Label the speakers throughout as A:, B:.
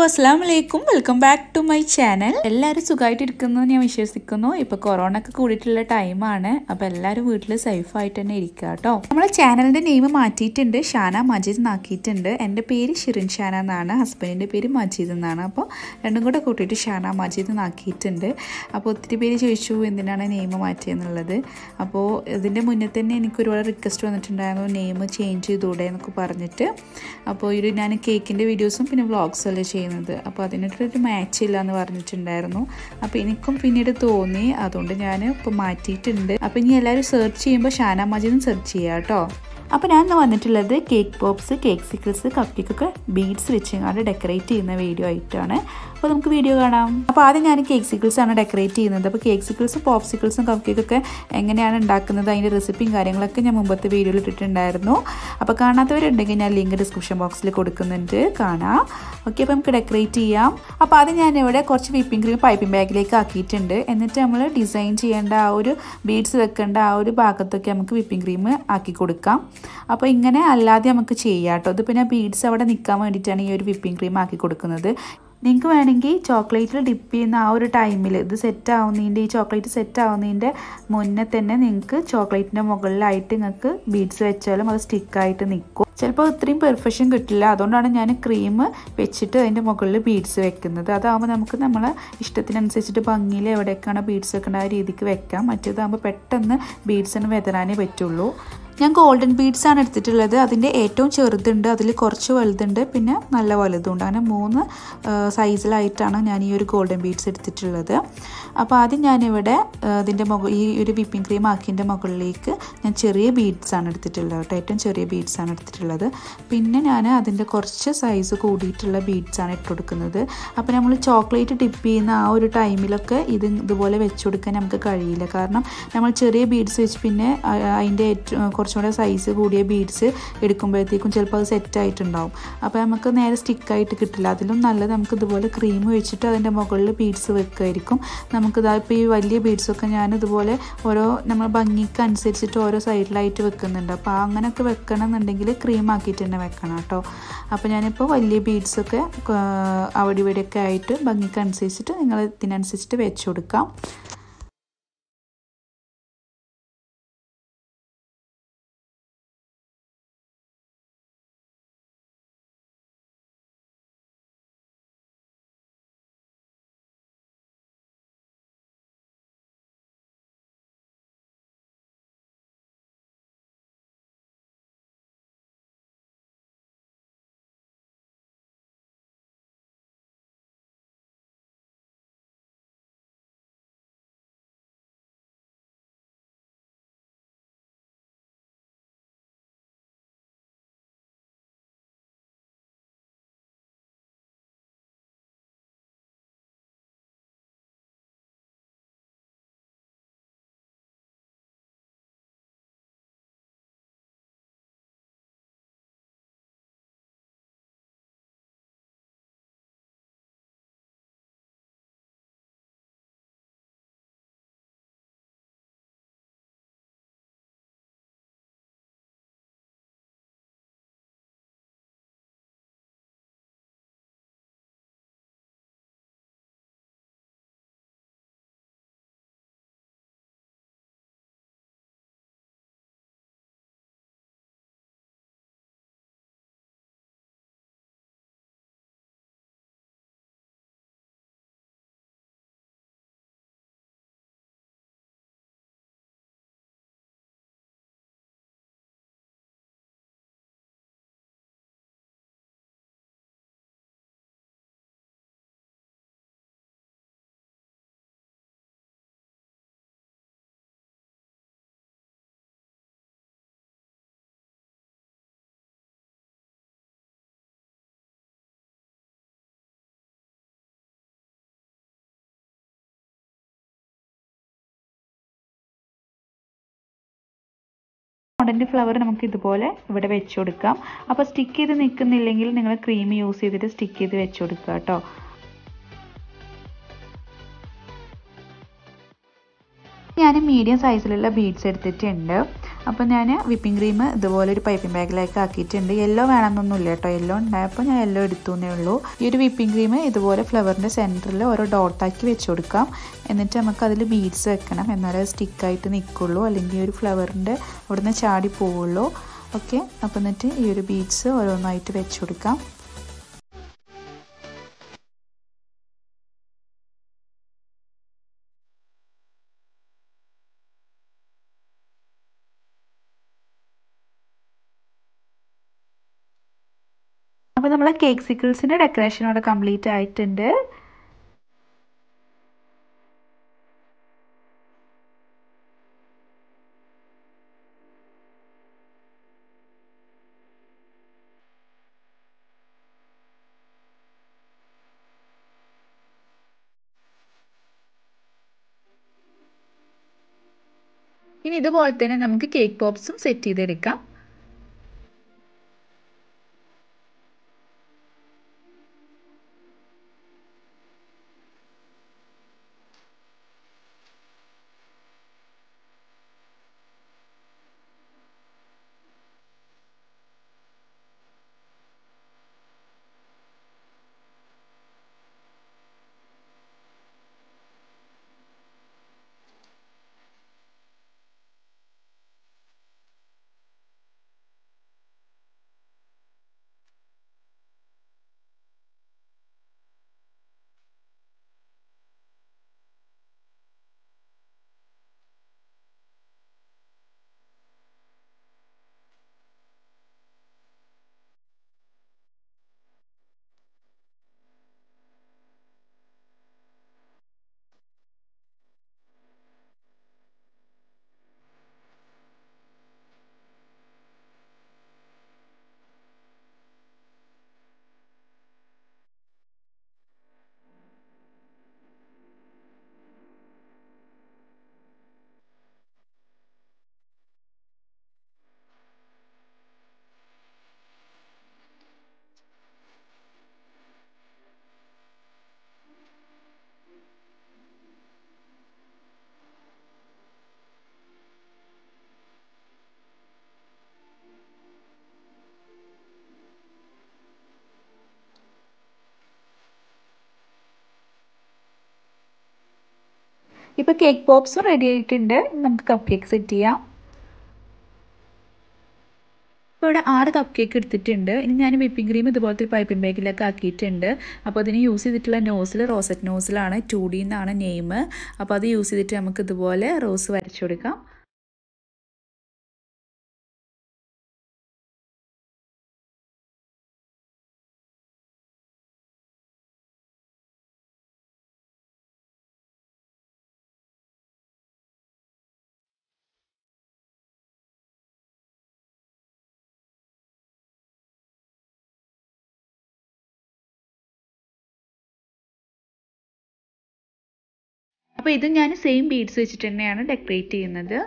A: അസ്സാം വലൈക്കും welcome back to my channel എല്ലാവരും സുഖമായിട്ട് ഇരിക്കുന്നു എന്ന് ഞാൻ വിശ്വസിക്കുന്നു ഇപ്പോൾ കൊറോണ ഒക്കെ കൂടിയിട്ടുള്ള ടൈമാണ് അപ്പോൾ എല്ലാവരും വീട്ടിൽ സേഫ് ആയിട്ട് തന്നെ ഇരിക്കുക കേട്ടോ നമ്മളെ ചാനലിൻ്റെ നെയിം മാറ്റിയിട്ടുണ്ട് ഷാന മജീദ് എന്നാക്കിയിട്ടുണ്ട് എൻ്റെ പേര് ഷിറിൻ ഷാന എന്നാണ് ഹസ്ബൻഡിൻ്റെ പേര് മജീദ് എന്നാണ് അപ്പോൾ രണ്ടും കൂടെ കൂട്ടിയിട്ട് ഷാന മജീദ് എന്നാക്കിയിട്ടുണ്ട് അപ്പോൾ ഒത്തിരി പേര് ചോദിച്ചു എന്തിനാണ് നെയിം മാറ്റിയെന്നുള്ളത് അപ്പോൾ ഇതിൻ്റെ മുന്നേ തന്നെ എനിക്ക് ഒരുപാട് റിക്വസ്റ്റ് വന്നിട്ടുണ്ടായിരുന്നു നെയിം ചേഞ്ച് ചെയ്തൂടെ എന്നൊക്കെ പറഞ്ഞിട്ട് അപ്പോൾ ഒരു ഞാൻ കേക്കിൻ്റെ വീഡിയോസും പിന്നെ വ്ളോഗ്സും അല്ലേ ചെയ്യുന്നത് അപ്പോൾ അതിനായിട്ടൊരു മാച്ച് ഇല്ല എന്ന് പറഞ്ഞിട്ടുണ്ടായിരുന്നു അപ്പോൾ എനിക്കും പിന്നീട് തോന്നി അതുകൊണ്ട് ഞാൻ ഇപ്പോൾ മാറ്റിയിട്ടുണ്ട് അപ്പോൾ ഇനി എല്ലാവരും സെർച്ച് ചെയ്യുമ്പോൾ ഷാന മജീദും സെർച്ച് ചെയ്യുക കേട്ടോ അപ്പോൾ ഞാൻ ഇന്ന് വന്നിട്ടുള്ളത് കേക്ക് പോപ്സ് കേക്ക് സിക്കിൾസ് കപ്പ് കേക്കൊക്കെ ബീഡ്സ് വെച്ചങ്ങാണ്ട് ഡെക്കറേറ്റ് ചെയ്യുന്ന വീഡിയോ ആയിട്ടാണ് അപ്പോൾ നമുക്ക് വീഡിയോ കാണാം അപ്പോൾ ആദ്യം ഞാൻ കേക്ക് സിക്കിൾസ് ആണ് ഡെക്കറേറ്റ് ചെയ്യുന്നത് അപ്പോൾ കേക്ക് സിക്കിൾസും പോപ്പ് സിക്കിൾസും കപ്പ് കേക്കൊക്കെ എങ്ങനെയാണ് ഉണ്ടാക്കുന്നത് അതിൻ്റെ റെസിപ്പിയും കാര്യങ്ങളൊക്കെ ഞാൻ മുമ്പത്തെ വീഡിയോയിൽ ഇട്ടിട്ടുണ്ടായിരുന്നു അപ്പോൾ കാണാത്തവരുണ്ടെങ്കിൽ ഞാൻ ലിങ്ക് ഡിസ്ക്രിപ്ഷൻ ബോക്സിൽ കൊടുക്കുന്നുണ്ട് കാണാം ഓക്കെ അപ്പോൾ നമുക്ക് ഡെക്കറേറ്റ് ചെയ്യാം അപ്പോൾ ആദ്യം ഞാൻ ഇവിടെ കുറച്ച് വിപ്പിംഗ് ക്രീം പൈപ്പിംഗ് ബാഗിലേക്ക് ആക്കിയിട്ടുണ്ട് എന്നിട്ട് നമ്മൾ ഡിസൈൻ ചെയ്യേണ്ട ആ ഒരു ബീഡ്സ് വെക്കേണ്ട ആ ഒരു ഭാഗത്തൊക്കെ നമുക്ക് വിപ്പിംഗ് ക്രീം ആക്കി കൊടുക്കാം അപ്പോൾ ഇങ്ങനെ അല്ലാതെ നമുക്ക് ചെയ്യാം കേട്ടോ ഇത് പിന്നെ ബീഡ്സ് അവിടെ നിൽക്കാൻ വേണ്ടിയിട്ടാണ് ഈ ഒരു വിപ്പിംഗ് ക്രീം ആക്കി കൊടുക്കുന്നത് നിങ്ങൾക്ക് വേണമെങ്കിൽ ചോക്ലേറ്റിൽ ഡിപ്പ് ചെയ്യുന്ന ആ ഒരു ടൈമിൽ ഇത് സെറ്റ് ആവുന്നതിൻ്റെ ഈ ചോക്ലേറ്റ് സെറ്റ് ആവുന്നതിൻ്റെ മുന്നേ തന്നെ നിങ്ങൾക്ക് ചോക്ലേറ്റിൻ്റെ മുകളിലായിട്ട് നിങ്ങൾക്ക് ബീഡ്സ് വെച്ചാലും അത് സ്റ്റിക്കായിട്ട് നിൽക്കും ചിലപ്പോൾ ഇത്രയും പെർഫെക്ഷൻ കിട്ടില്ല അതുകൊണ്ടാണ് ഞാൻ ക്രീം വെച്ചിട്ട് അതിൻ്റെ മുകളിൽ ബീഡ്സ് വെക്കുന്നത് അതാകുമ്പോൾ നമുക്ക് നമ്മളെ ഇഷ്ടത്തിനനുസരിച്ചിട്ട് ഭംഗിയിൽ എവിടെയൊക്കെയാണ് ബീഡ്സ് വെക്കേണ്ട ആ രീതിക്ക് വെക്കാം മറ്റേതാകുമ്പോൾ പെട്ടെന്ന് ബീഡ്സിന് വെതരാനേ പറ്റുള്ളൂ ഞാൻ ഗോൾഡൻ ബീഡ്സ് ആണ് എടുത്തിട്ടുള്ളത് അതിൻ്റെ ഏറ്റവും ചെറുതുണ്ട് അതിൽ കുറച്ച് വലുതുണ്ട് പിന്നെ നല്ല വലുതുണ്ട് അങ്ങനെ മൂന്ന് സൈസിലായിട്ടാണ് ഞാൻ ഈ ഒരു ഗോൾഡൻ ബീഡ്സ് എടുത്തിട്ടുള്ളത് അപ്പോൾ ആദ്യം ഞാനിവിടെ അതിൻ്റെ മുകൾ ഈ ഒരു വിപ്പിംഗ് ക്രീം ആക്കിൻ്റെ മുകളിലേക്ക് ഞാൻ ചെറിയ ബീഡ്സ് ആണ് എടുത്തിട്ടുള്ളത് കേട്ടോ ഏറ്റവും ചെറിയ ബീഡ്സ് ആണ് എടുത്തിട്ടുള്ളത് പിന്നെ ഞാൻ അതിൻ്റെ കുറച്ച് സൈസ് കൂടിയിട്ടുള്ള ബീഡ്സ് ആണ് ഇട്ട് കൊടുക്കുന്നത് അപ്പോൾ നമ്മൾ ചോക്ലേറ്റ് ഡിപ്പ് ചെയ്യുന്ന ആ ഒരു ടൈമിലൊക്കെ ഇത് ഇതുപോലെ വെച്ച് കൊടുക്കാൻ നമുക്ക് കഴിയില്ല കാരണം നമ്മൾ ചെറിയ ബീഡ്സ് വെച്ച് പിന്നെ അതിൻ്റെ ഏറ്റവും കുറച്ചും കൂടെ സൈസ് കൂടിയ ബീഡ്സ് എടുക്കുമ്പോഴത്തേക്കും ചിലപ്പോൾ അത് സെറ്റ് ആയിട്ടുണ്ടാവും അപ്പോൾ നമുക്ക് നേരെ സ്റ്റിക്കായിട്ട് കിട്ടില്ല അതിലും നല്ലത് നമുക്ക് ഇതുപോലെ ക്രീം വെച്ചിട്ട് അതിൻ്റെ മുകളിൽ ബീഡ്സ് വെക്കുമായിരിക്കും നമുക്ക് ഇതാ ഇപ്പോൾ ഈ വലിയ ബീഡ്സൊക്കെ ഞാൻ ഇതുപോലെ ഓരോ നമ്മൾ ഭംഗിക്ക് അനുസരിച്ചിട്ട് ഓരോ സൈഡിലായിട്ട് വെക്കുന്നുണ്ട് അപ്പോൾ അങ്ങനെയൊക്കെ വെക്കണം എന്നുണ്ടെങ്കിൽ ക്രീം ആക്കിയിട്ട് തന്നെ വെക്കണം കേട്ടോ അപ്പോൾ ഞാനിപ്പോൾ വലിയ ബീഡ്സൊക്കെ അവിടെ ഇവിടെയൊക്കെ ആയിട്ട് ഭംഗിക്ക് അനുസരിച്ചിട്ട് നിങ്ങൾ ഇതിനനുസരിച്ചിട്ട് വെച്ച് കൊടുക്കാം മോഡൻ്റെ ഫ്ലവർ നമുക്ക് ഇതുപോലെ ഇവിടെ വെച്ച് കൊടുക്കാം അപ്പോൾ സ്റ്റിക്ക് ചെയ്ത് നിൽക്കുന്നില്ലെങ്കിൽ നിങ്ങൾ ക്രീം യൂസ് ചെയ്തിട്ട് സ്റ്റിക്ക് ചെയ്ത് വെച്ച് കൊടുക്കുക കേട്ടോ ഞാൻ മീഡിയം സൈസിലുള്ള ബീഡ്സ് എടുത്തിട്ടുണ്ട് അപ്പോൾ ഞാൻ വിപ്പിംഗ് ക്രീം ഇതുപോലെ ഒരു പൈപ്പിംഗ് ബാഗിലേക്ക് ആക്കിയിട്ടുണ്ട് യെല്ലോ വേണമെന്നൊന്നുമില്ല കേട്ടോ യെല്ലോ ഉണ്ടായപ്പോൾ ഞാൻ യെല്ലോ എടുത്തു എന്നേ ഉള്ളൂ ഈ ഒരു വിപ്പിംഗ് ക്രീം ഇതുപോലെ ഫ്ലവറിൻ്റെ സെൻറ്ററിൽ ഓരോ ഡോട്ടാക്കി വെച്ച് കൊടുക്കാം എന്നിട്ട് നമുക്ക് അതിൽ ബീഡ്സ് വെക്കണം എന്നാലേ സ്റ്റിക്കായിട്ട് നിൽക്കുള്ളൂ അല്ലെങ്കിൽ ഒരു ഫ്ലവറിൻ്റെ അവിടുന്ന് ചാടി പോവുള്ളൂ ഓക്കെ അപ്പോൾ എന്നിട്ട് ഈ ഒരു ബീഡ്സ് ഓരോന്നായിട്ട് വെച്ച് കൊടുക്കാം അപ്പോൾ നമ്മളെ കേക്ക് സിക്കിൾസിൻ്റെ ഡെക്കറേഷൻ അവിടെ കംപ്ലീറ്റ് ആയിട്ടുണ്ട് ഇനി ഇതുപോലെ തന്നെ നമുക്ക് കേക്ക് പോപ്സും സെറ്റ് ചെയ്തെടുക്കാം ഇപ്പോൾ കേക്ക് പോപ്സും റെഡി ആയിട്ടുണ്ട് നമുക്ക് കപ്പ് കേക്ക് സെറ്റ് ചെയ്യാം ഇപ്പോൾ ഇവിടെ ആറ് കപ്പ് കേക്ക് എടുത്തിട്ടുണ്ട് ഇനി ഞാൻ വിപ്പിംഗ് ക്രീം ഇതുപോലത്തെ ഒരു പൈപ്പിംഗ് ബാഗിലൊക്കെ ആക്കിയിട്ടുണ്ട് അപ്പോൾ അതിന് യൂസ് ചെയ്തിട്ടുള്ള നോസിൽ റോസറ്റ് നോസിലാണ് ടു ഡി എന്നാണ് നെയിം അപ്പോൾ അത് യൂസ് ചെയ്തിട്ട് നമുക്ക് ഇതുപോലെ റോസ് വരച്ചു കൊടുക്കാം അപ്പോൾ ഇത് ഞാൻ സെയിം ബീഡ്സ് വെച്ചിട്ട് തന്നെയാണ് ഡെക്കറേറ്റ് ചെയ്യുന്നത്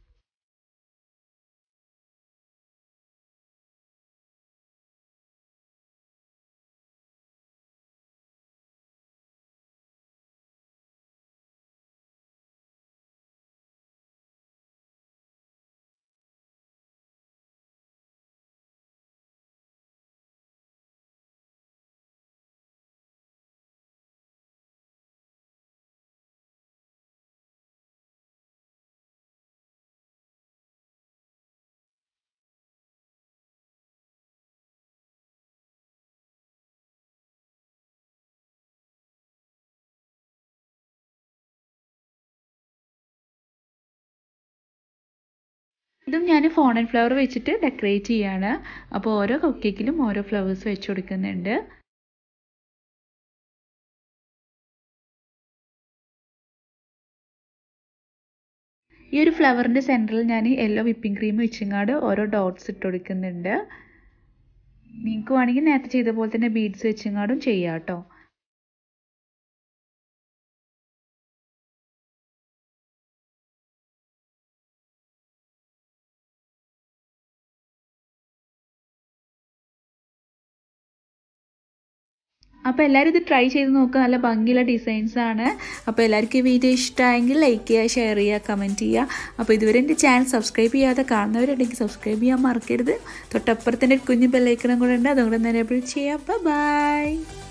A: ഇതും ഞാൻ ഫോൺ ആൻഡ് ഫ്ലവർ വെച്ചിട്ട് ഡെക്കറേറ്റ് ചെയ്യാണ് അപ്പോൾ ഓരോ കപ്പ് കേക്കിലും ഓരോ ഫ്ലവേഴ്സ് വെച്ച് കൊടുക്കുന്നുണ്ട് ഈ ഒരു ഫ്ലവറിൻ്റെ സെൻറ്ററിൽ ഞാൻ യെല്ലോ വിപ്പിംഗ് ക്രീം വെച്ചിങ്ങാട് ഓരോ ഡോട്ട്സ് ഇട്ട് കൊടുക്കുന്നുണ്ട് നിങ്ങൾക്ക് വേണമെങ്കിൽ നേരത്തെ ചെയ്ത പോലെ തന്നെ ബീഡ്സ് വെച്ചിങ്ങാടും ചെയ്യാം കേട്ടോ അപ്പോൾ എല്ലാവരും ഇത് ട്രൈ ചെയ്ത് നോക്കുക നല്ല ഭംഗിയുള്ള ഡിസൈൻസ് ആണ് അപ്പോൾ എല്ലാവർക്കും ഈ വീഡിയോ ഇഷ്ടമായെങ്കിൽ ലൈക്ക് ചെയ്യുക ഷെയർ ചെയ്യുക കമൻറ്റ് ചെയ്യുക അപ്പോൾ ഇതുവരെ എൻ്റെ ചാനൽ സബ്സ്ക്രൈബ് ചെയ്യാതെ കാണുന്നവരുണ്ടെങ്കിൽ സബ്സ്ക്രൈബ് ചെയ്യാൻ മറക്കരുത് തൊട്ടപ്പുറത്തിൻ്റെ കുഞ്ഞു ബെല്ലൈക്കണം കൂടെ ഉണ്ട് അതുകൊണ്ട് തന്നെ എപ്പോഴും ചെയ്യാം ബൈ